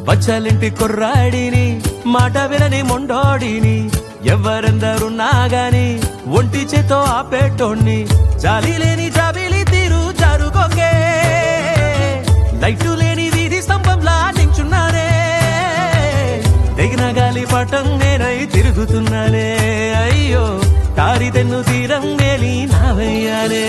పచ్చలింటి కుర్రాడిని మాట వినని మొండోడిని ఎవరెందరున్నా గాని ఒంటి చేతో ఆపేటోణ్ణి జాలి లేని జాబిలి తీరు జరుగోకే లైటు లేని వీధి స్తంభంలా నించున్నానే తెగిన గాలి పటం నేనై తిరుగుతున్నానే అయ్యో తారి తెన్ను తీరం మేలి నావయ్యానే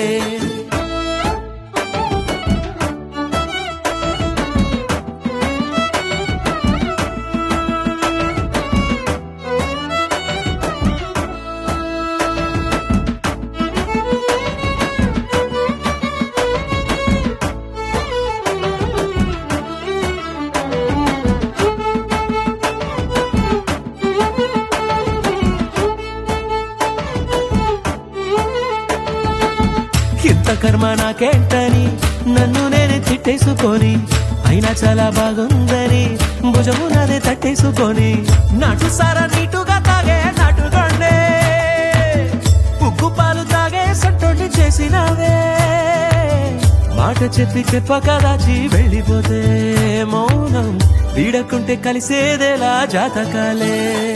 ఇంత కర్మ నాకేంటని నన్ను నేనే తిట్టేసుకొని అయినా చాలా బాగుందని భుజము నాదే తట్టేసుకొని నాటు సారా నీటుగా తాగే నాటుగండే ఉగ్గు పాలు తాగే సట్టొండి చేసినావే మాట చెప్పి చెప్పక దాచి వెళ్ళిపోతే మౌనం వీడకుంటే కలిసేదేలా జాతకాలే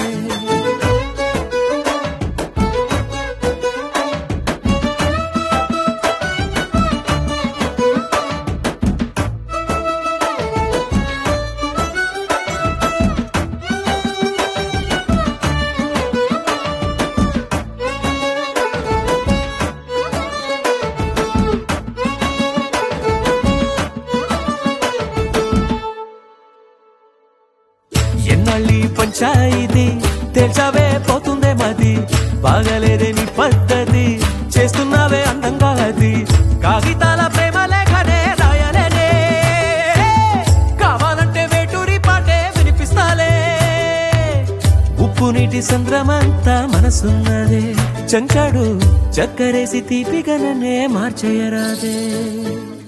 ఎన్నాళ్ళీ పంచాయితీ తెల్చావే పోతుందే మది బాగలేదే నీ పద్ధతి చేస్తున్నావే అందంగా అది కాగితాల ప్రేమ లేఖనే రాయలేనే కావాలంటే వేటూరి పాటే వినిపిస్తాలే ఉప్పు నీటి సంద్రమంతా మనసున్నదే చంచాడు చక్కరేసి తీపిగననే మార్చేయరాదే